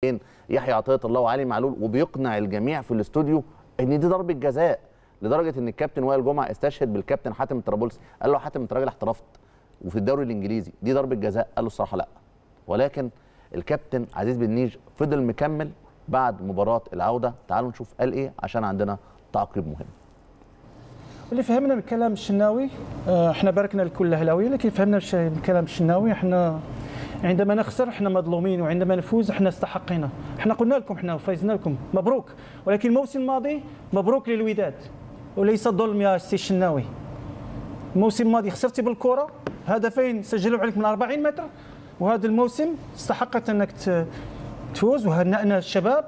بين يحيى عطيه الله وعلي معلول وبيقنع الجميع في الاستوديو ان دي ضربه جزاء لدرجه ان الكابتن وائل جمعه استشهد بالكابتن حاتم الطرابلسي قال له حاتم انت راجل احترفت وفي الدوري الانجليزي دي ضربه جزاء قال له الصراحه لا ولكن الكابتن عزيز بن نيج فضل مكمل بعد مباراه العوده تعالوا نشوف قال ايه عشان عندنا تعقيب مهم اللي فهمنا من كلام الشناوي آه، احنا باركنا لكل الاهلاويه لكن فهمنا الش- من كلام الشناوي احنا عندما نخسر احنا مظلومين وعندما نفوز احنا استحقينا احنا قلنا لكم احنا فايزنا لكم مبروك ولكن الموسم الماضي مبروك للوداد وليس ظلم يا سي الشناوي الموسم الماضي خسرتي بالكره هدفين سجلوا عليك من 40 متر وهذا الموسم استحقت انك ت- تفوز وهنأنا الشباب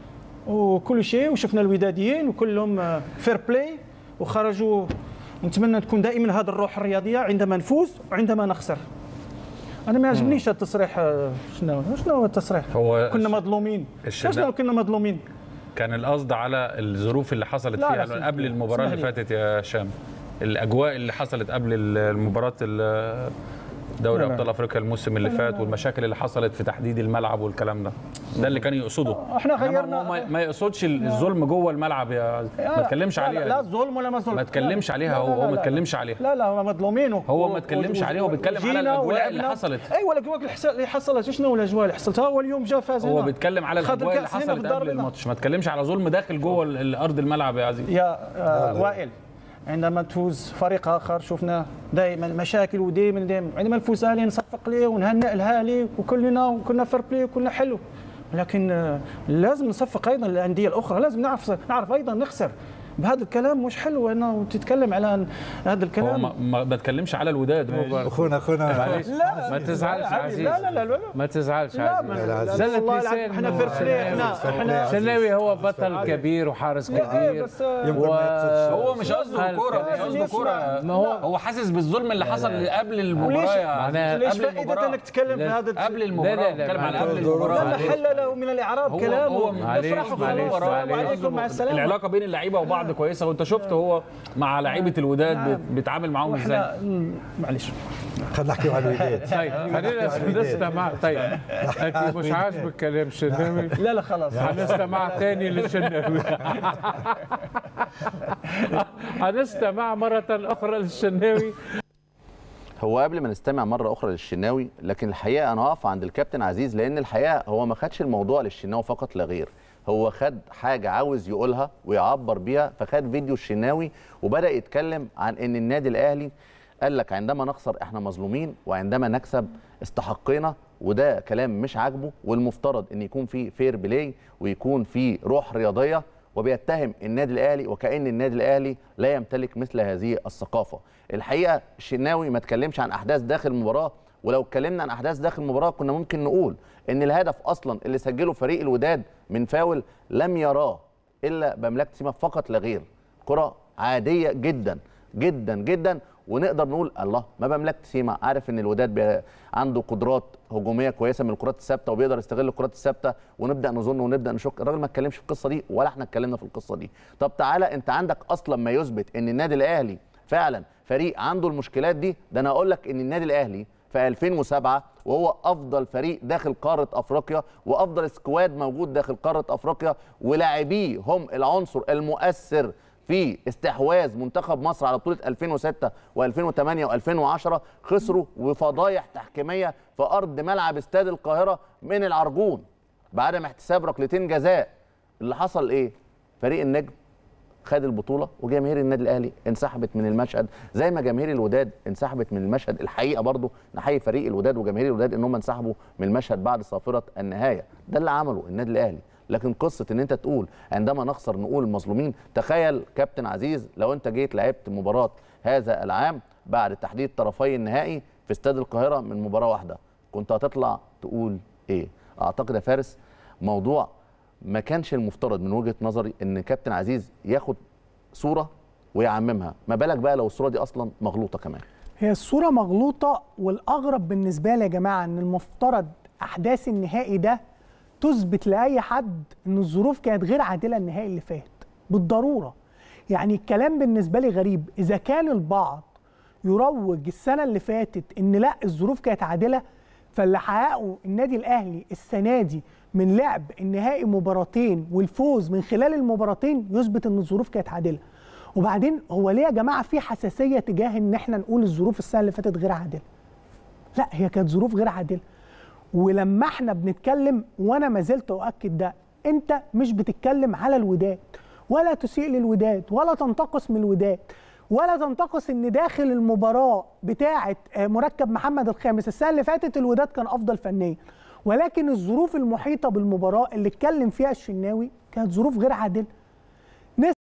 وكل شيء وشفنا الوداديين وكلهم فير بلاي وخرجوا نتمنى تكون دائما هذه الروح الرياضيه عندما نفوز وعندما نخسر انا ما يعجبنيش هذا التصريح آه، شنو شنو هو التصريح هو كنا مظلومين الشنا- شنو كنا مظلومين كان القصد على الظروف اللي حصلت لا، لا، فيها سيدي. قبل المباراه اللي اسمح لي. فاتت يا هشام الاجواء اللي حصلت قبل المباراه ال- دوري لا، لا. ابطال افريقيا الموسم اللي فات والمشاكل اللي حصلت في تحديد الملعب والكلام ده ده اللي كان يقصده احنا إنما غيرنا هو ما- ما يقصدش الظلم جوه الملعب يا ما تكلمش لا، عليها لا, لا ظلم ولا ما ظلم ما تكلمش لا، عليها لا، هو لا، هو ما لا، تكلمش لا. عليها لا لا هو مظلومين و- هو ما و- اتكلمش و- عليها، هو بيتكلم على وجينا الأجواء اللي ولعبنا. حصلت. ايوه الاجواء اللي حص- اللي حصلت شنو الاجواء اللي حصلت هو اليوم جا فاز هو هنا. بيتكلم على خد الاجواء اللي الكأس هنا في حصلت الدار قبل البيضاء. الماتش ما تكلمش على ظلم داخل جوه ال- الارض الملعب يا عزيز يا آه وائل عندما تفوز فريق اخر شفنا دائما مشاكل ودائما دائما عندما نفوز اهلي نصفق ليه ونهنئ الاهلي وكلنا وكنا فير بلاي وكنا حلو لكن آه، لازم نصفق ايضا للانديه الاخرى لازم نعرف نعرف ايضا نخسر بهذا الكلام مش حلو انه تتكلم على هذا هو الكلام ما, ما بتكلمش على الوداد هو اخونا اخونا معلش لا ما تزعلش لا عزيز لا لا لا لا ما تزعلش لا عزيز ما- لا، لا، زلت والله لسان العظيم احنا فير بلاي احنا احنا شناوي هو بطل كبير وحارس لا، كبير بس آه، يمكن ما يقصدش. هو مش قصده كوره مش قصده كوره ما هو هو حاسس بالظلم اللي حصل قبل المباراه وليش- يا معناها ليش قبل فائده المباراه انك تتكلم في لا، هذا قبل لا، المباراه لا، لا، بتكلم على معلش. قبل لا المباراه محل له من الاعراب هو- كلامه هو معلش، يفرحوا في معلش، المباراة معلش. وعليكم مع السلامه العلاقه بين اللعيبه وبعض كويسه وانت شفت هو مع لعيبه الوداد بيت- بيتعامل معاهم ازاي واحنا مم، معلش خلينا نحكي على الوداد طيب خلينا نستمع طيب اكيد مش عاجبك كلام شناوي لا لا خلاص هنستمع تاني للشناوي هنستمع مرة أخرى للشناوي هو قبل ما نستمع مره اخرى للشناوي لكن الحقيقه انا هقف عند الكابتن عزيز لان الحقيقه هو ما خدش الموضوع للشناوي فقط لا غير هو خد حاجه عاوز يقولها ويعبر بيها فخد فيديو الشناوي وبدا يتكلم عن ان النادي الاهلي قال لك عندما نخسر احنا مظلومين وعندما نكسب استحقينا وده كلام مش عاجبه والمفترض ان يكون في فير بلاي ويكون في روح رياضيه وبيتهم النادي الاهلي وكان النادي الاهلي لا يمتلك مثل هذه الثقافه الحقيقه الشناوي ما اتكلمش عن احداث داخل المباراه ولو اتكلمنا عن احداث داخل المباراه كنا ممكن نقول ان الهدف اصلا اللي سجله فريق الوداد من فاول لم يراه الا بملكه سيما فقط لا غير كره عاديه جدا جدا جدا ونقدر نقول الله ما بملكه سيما عارف ان الوداد بي- عنده قدرات هجوميه كويسه من الكرات الثابته وبيقدر يستغل الكرات الثابته ونبدا نظن ونبدا نشك الراجل ما اتكلمش في القصه دي ولا احنا اتكلمنا في القصه دي طب تعالى انت عندك اصلا ما يثبت ان النادي الاهلي فعلا فريق عنده المشكلات دي ده انا اقول لك ان النادي الاهلي في 2007 وهو افضل فريق داخل قاره افريقيا وافضل سكواد موجود داخل قاره افريقيا ولاعبيه هم العنصر المؤثر في استحواذ منتخب مصر على بطوله 2006 و2008 و2010 خسروا وفضايح تحكيميه في ارض ملعب استاد القاهره من العرجون بعدم احتساب ركلتين جزاء اللي حصل ايه فريق النجم خد البطوله وجماهير النادي الاهلي انسحبت من المشهد زي ما جماهير الوداد انسحبت من المشهد الحقيقه برضو نحيي فريق الوداد وجماهير الوداد ان هم انسحبوا من المشهد بعد صافره النهايه ده اللي عمله النادي الاهلي لكن قصه ان انت تقول عندما نخسر نقول مظلومين تخيل كابتن عزيز لو انت جيت لعبت مباراه هذا العام بعد تحديد طرفي النهائي في استاد القاهره من مباراه واحده كنت هتطلع تقول ايه اعتقد يا فارس موضوع ما كانش المفترض من وجهه نظري ان كابتن عزيز ياخد صوره ويعممها ما بالك بقى لو الصوره دي اصلا مغلوطه كمان هي الصورة مغلوطة والأغرب بالنسبة لي يا جماعة إن المفترض أحداث النهائي ده تثبت لأي حد إن الظروف كانت غير عادلة النهائي اللي فات بالضرورة يعني الكلام بالنسبة لي غريب إذا كان البعض يروج السنة اللي فاتت إن لا الظروف كانت عادلة فاللي حققه النادي الأهلي السنة دي من لعب النهائي مباراتين والفوز من خلال المباراتين يثبت ان الظروف كانت عادله وبعدين هو ليه يا جماعه في حساسيه تجاه ان احنا نقول الظروف السنه اللي فاتت غير عادله لا هي كانت ظروف غير عادله ولما احنا بنتكلم وانا ما زلت اؤكد ده انت مش بتتكلم على الوداد ولا تسيء للوداد ولا تنتقص من الوداد ولا تنتقص ان داخل المباراه بتاعه آه، مركب محمد الخامس السنه اللي فاتت الوداد كان افضل فنيا ولكن الظروف المحيطه بالمباراه اللي اتكلم فيها الشناوي كانت ظروف غير عادله